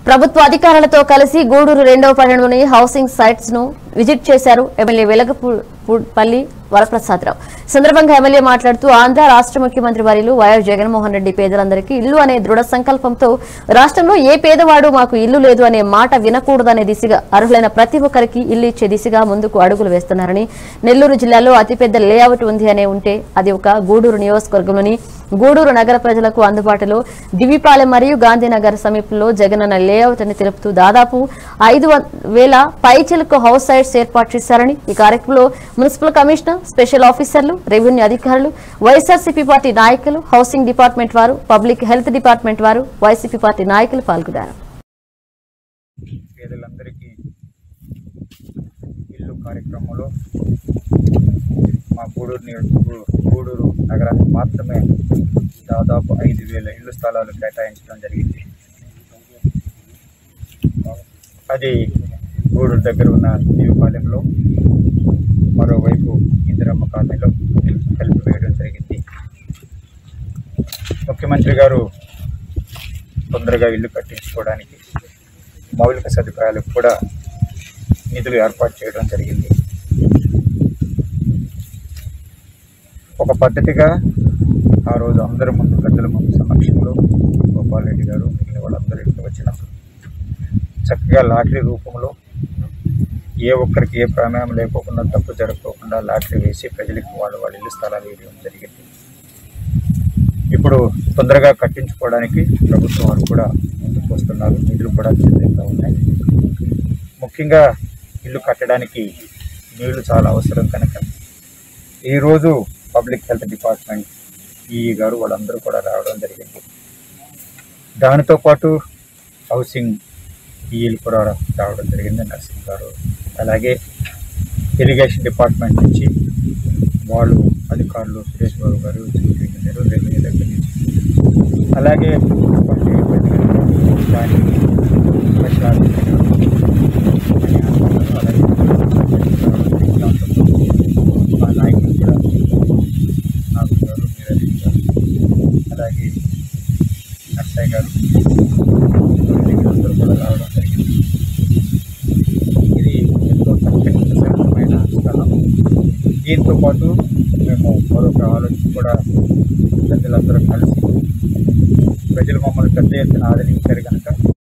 ప్రభుత్వ అధికారులతో కలిసి గూడూరు రెండవ పట్టణంలోని హౌసింగ్ సైట్స్ ను విజిట్ చేశారు ఎమ్మెల్యే వెలగపల్లి వరప్రసాదరావు ఈ సందర్భంగా ఎమ్మెల్యే మాట్లాడుతూ ఆంధ్ర రాష్ట్ర ముఖ్యమంత్రి వర్యులు వైఎస్ జగన్మోహన్ రెడ్డి పేదలందరికీ ఇల్లు అనే దృఢ సంకల్పంతో రాష్ట్రంలో ఏ పేదవాడు మాకు ఇల్లు లేదు అనే మాట వినకూడదనే దిశగా అర్హులైన ప్రతి ఒక్కరికి ఇల్లు ఇచ్చే దిశగా ముందుకు అడుగులు వేస్తున్నారని నెల్లూరు జిల్లాలో అతిపెద్ద లేఅవుట్ ఉంది అనే ఉంటే అది ఒక గూడూరు నియోజకవర్గంలోని గూడూరు నగర ప్రజలకు అందుబాటులో దివిపాలెం మరియు గాంధీనగర్ సమీపంలో జగనన్న లేఅవుట్ అని తెలుపుతూ దాదాపు ఐదు వేల పైచిలకు హౌస్ సైట్స్ ఏర్పాటు చేశారని ఈ కార్యక్రమంలో మున్సిపల్ కమిషనర్ స్పెషల్ ఆఫీసర్లు రెవెన్యూ అధికారులు వైఎస్ఆర్సీపీ పార్టీ నాయకులు హౌసింగ్ డిపార్ట్మెంట్ వారు పబ్లిక్ హెల్త్ డిపార్ట్మెంట్ వారు వైసీపీ పార్టీ నాయకులు పాల్గొన్నారు పేదలందరికీ ఇల్లు కార్యక్రమంలో మా గూడూరు నియోజక గూడూరు నగరానికి మాత్రమే దాదాపు ఐదు వేల ఇల్లు స్థలాలు కేటాయించడం జరిగింది అది గూడూరు దగ్గర ఉన్న దీవపాలెంలో మరోవైపు ఇందిరమ్మ కాలనీలో కలిపి వేయడం జరిగింది ముఖ్యమంత్రి గారు తొందరగా ఇల్లు కట్టించుకోవడానికి మౌలిక సదుపాయాలకు కూడా నిధులు ఏర్పాటు చేయడం జరిగింది ఒక పద్ధతిగా ఆ రోజు అందరి ముందు పెద్దల ముందు సమక్షంలో గోపాల్ రెడ్డి గారు మిగిలిన వాళ్ళందరూ ఇంటికి వచ్చినప్పుడు చక్కగా లాటరీ రూపంలో ఏ ఒక్కరికి ఏ ప్రమేయం లేకోకుండా తప్పు జరగకోకుండా లాటరీ వేసి ప్రజలకు వాళ్ళ వాళ్ళ ఇల్లు స్థలాలు ఇవ్వడం జరిగింది ఇప్పుడు తొందరగా కట్టించుకోవడానికి ప్రభుత్వం వారు కూడా ముందుకు వస్తున్నారు నిధులు కూడా సిద్ధంగా ఉన్నాయి ముఖ్యంగా ఇల్లు కట్టడానికి నీళ్లు చాలా అవసరం కనుక ఈరోజు పబ్లిక్ హెల్త్ డిపార్ట్మెంట్ ఈ గారు వాళ్ళందరూ కూడా రావడం జరిగింది దానితో పాటు హౌసింగ్ ఈలు కూడా రావడం జరిగింది నర్సింగ్ గారు అలాగే ఇరిగేషన్ డిపార్ట్మెంట్ నుంచి వాళ్ళు అధికారులు సురేష్ బాబు గారు చీఫ్ ఇంజనీర్ రెవెన్యూ దగ్గర నుంచి అలాగే మున్సిపాలిటీ అధికారులు, దానికి స్పెషల్ ఆఫీసర్ అని అనుకుంటున్నారు. అలాగే మా నాయకులు కూడా నాకు గారు మీరజీ గారు అలాగే నర్సయ్య గారు అందరూ కూడా రావడం జరిగింది ఇది ఎంతో చక్కని ప్రశాంతమైన స్థలం దీంతో పాటు మేము మరొక ఆలోచన కూడా ప్రజలందరూ కలిసి ప్రజలు మమ్మల్ని పెద్ద ఎత్తున ఆదరించారు కనుక